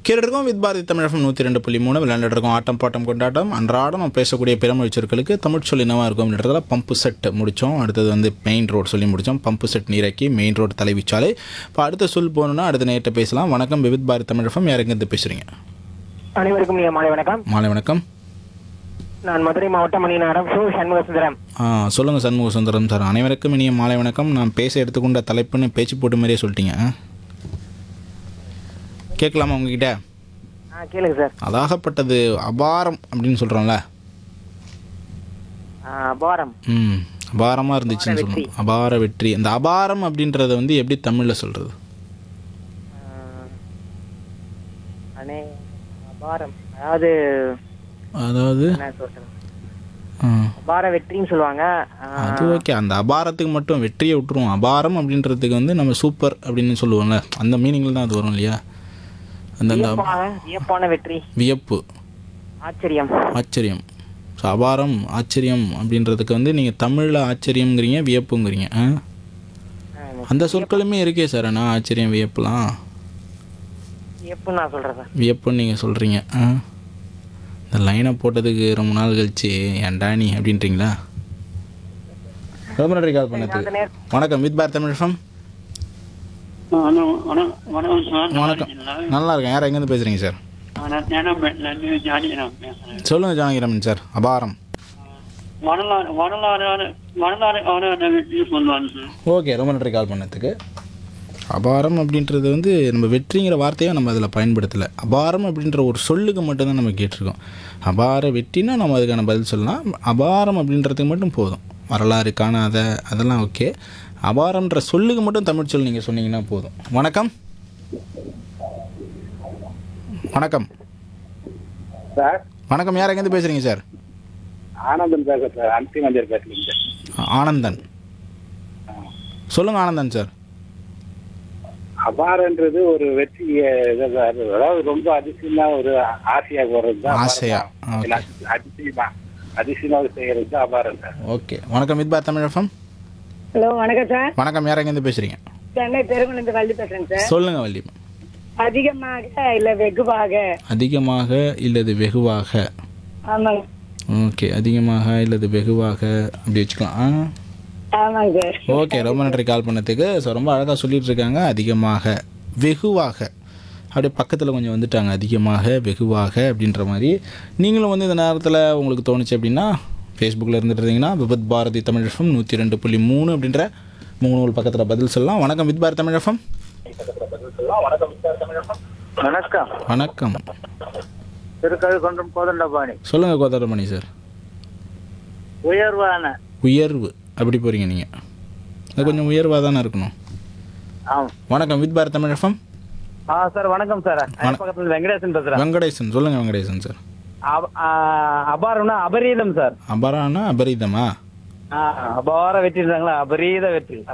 கேட்டுருக்கோம் with Bharathi தமிழகம் நூற்றி ரெண்டு புள்ளி மூணு விளையாண்டுட்டு இருக்கோம் ஆட்டம் பாட்டம் கொண்டாட்டம் அன்றாடம் நம்ம பேசக்கூடிய பிறமொழி சொற்களுக்கு தமிழ் சொல் என்னவா இருக்கும் அப்படின்றதுல பம்பு செட் முடித்தோம் அடுத்தது வந்து மெயின் ரோடு சொல்லி முடித்தோம் பம்பு செட் நீரக்கி மெயின் ரோடு தலைவிச்சாலை இப்போ அடுத்த சொல் போகணுன்னா அடுத்த நேரத்தை பேசலாம் வணக்கம் விவித் பாரதி தமிழகம் யாருங்கிருந்து பேசுகிறீங்க அனைவருக்கும் நீங்க மாலை வணக்கம் மாலை வணக்கம் நான் மதுரை மாவட்டம் மணிநகரம் சு சண்முக சுந்தரம் ஆ சொல்லுங்கள் சண்முக சுந்தரம் சார் அனைவருக்கும் இனிய மாலை வணக்கம் நான் பேச எடுத்துக்கொண்ட தலைப்புன்னு பேச்சு போட்டு மாதிரியே சொல்லிட்டீங்க ஆ? கேட்கலாமா உங்ககிட்ட ஆ கேளுங்க சார் அதாகப்பட்டது அபாரம் அப்படின்னு சொல்கிறோம்ல ஆ, அபாரம் ம் அபாரமாக இருந்துச்சுன்னு சொல்லணும் அபார வெற்றி அந்த அபாரம் அப்படின்றத வந்து எப்படி தமிழில் சொல்கிறது ஆ, அனே அபாரம் அதாவது அதாவது என்ன சொல்றது ஆ, அபார வெற்றின்னு சொல்லுவாங்க ஆ, அது ஓகே அந்த அபாரத்துக்கு மட்டும் வெற்றியை விட்டுருவோம் அபாரம் அப்படின்றதுக்கு வந்து நம்ம சூப்பர் அப்படின்னு சொல்லுவோம்ல அந்த மீனிங்கில் தான் அது வரும் இல்லையா அந்த அந்த வியப்பான வியப்பான வெற்றி வியப்பு ஆச்சரியம் ஆச்சரியம் ஸோ அபாரம் ஆச்சரியம் அப்படின்றதுக்கு வந்து நீங்கள் தமிழில் ஆச்சரியம்ங்கிறீங்க வியப்புங்கிறீங்க ஆ ஆ, அந்த சொற்களுமே இருக்கே சார் அண்ணா ஆச்சரியம் வியப்புலாம் வியப்புன்னு நான் சொல்றேன் சார் வியப்புன்னு நீங்கள் சொல்கிறீங்க ஆ இந்த லைனை போட்டதுக்கு ரொம்ப நாள் கழிச்சு ஏன்டா நீ அப்படின்றீங்களா ரொம்ப நன்றி கால் பண்ணதுக்கு அந்த நேரம் வணக்கம் வித் பார் தமிழ் ஃபம் வணக்கம் வணக்கம் சார் வணக்கம் நல்லா இருக்கேன் யார் எங்கேருந்து பேசுகிறீங்க சார் நான் ஞானம்பேட்டிலேருந்து ஜானி நான் பேசுகிறேன் சொல்லுங்கள் ஜானகிராமன் சார் அபாரம் வரலாறு வரலாறு வரலாறு ஆன வெற்றி சொல்லுவாங்க சார் ஓகே ரொம்ப நன்றி கால் பண்ணதுக்கு அபாரம் அப்படின்றது வந்து நம்ம வெற்றிங்கிற வார்த்தையை நம்ம அதில் பயன்படுத்தலை அபாரம் அப்படின்ற ஒரு சொல்லுக்கு மட்டும்தான் நம்ம கேட்டிருக்கோம் அபார வெற்றினா நம்ம அதுக்கான பதில் சொல்லலாம் அபாரம் அப்படின்றதுக்கு மட்டும் போதும் வரலாறு காணாத அதெல்லாம் ஓகே அபாரம்ன்ற சொல்லுக்கு மட்டும் தமிழ் சொல் நீங்கள் சொன்னீங்கன்னா போதும் வணக்கம் வணக்கம் சார் வணக்கம் யார் எங்கேருந்து பேசுகிறீங்க சார் ஆனந்தன் பேசுறேன் சார் அன்சி மஞ்சள் பேசுறீங்க சார் ஆனந்தன் சொல்லுங்கள் ஆனந்தன் சார் அபாரன்றது ஒரு வெற்றி இது சார் அதாவது ரொம்ப அதிசயமா ஒரு ஆசையா போறது தான் ஆசையா, ஓகே. அதிசயமா அதிசயமாக செய்யறது தான் அபாரம் சார் ஓகே வணக்கம் வித் பார் தமிழ் எஃப்எம் ஹலோ வணக்கம் சார் வணக்கம் யார் எங்கேருந்து பேசுகிறீங்க சென்னை பெருங்குளந்து வள்ளி பேசுறேன் சார் சொல்லுங்க வள்ளி அதிகமாக இல்ல வெகுவாக அதிகமாக இல்லது வெகுவாக ஆமாங்க ஓகே அதிகமாக இல்லது வெகுவாக அப்படி வச்சுக்கலாம் ஆ ஆமாங்க சார் ஓகே ரொம்ப நன்றி கால் பண்ணதுக்கு ஸோ ரொம்ப அழகாக சொல்லிட்டு இருக்காங்க அதிகமாக வெகுவாக அப்படியே பக்கத்தில் கொஞ்சம் வந்துட்டாங்க அதிகமாக வெகுவாக அப்படின்ற மாதிரி நீங்களும் வந்து இந்த நேரத்தில் உங்களுக்கு தோணுச்சு அப்படின்னா ஃபேஸ்புக்கில் இருந்துட்டு இருந்தீங்கன்னா விபத் பாரதி தமிழ் எஃப்எம் நூற்றி ரெண்டு புள்ளி மூணு அப்படின்ற மூணு பக்கத்தில் பதில் சொல்லலாம் வணக்கம் வித் பாரதி தமிழ் எஃப்எம் வணக்கம் வணக்கம் திருக்கழுகுன்றம் கோதண்டபாணி சொல்லுங்கள் கோதரமணி சார் உயர்வான உயர்வு அப்படி போகிறீங்க நீங்கள் அது கொஞ்சம் உயர்வாக தானே இருக்கணும் ஆம் வணக்கம் வித் பாரத் தமிழ் எஃப்எம் ஆ சார் வணக்கம் சார் பக்கத்துல வெங்கடேசன் பேசுறேன் வெங்கடேசன் சொல்லுங்கள் வெங்கடேசன் சார் அப- ஆ, அபாரம்னா அபரீதம் சார் அபரானா அபரீதமா ஆ, அபார வெற்றி இருக்காங்களா அபரீத வெற்றி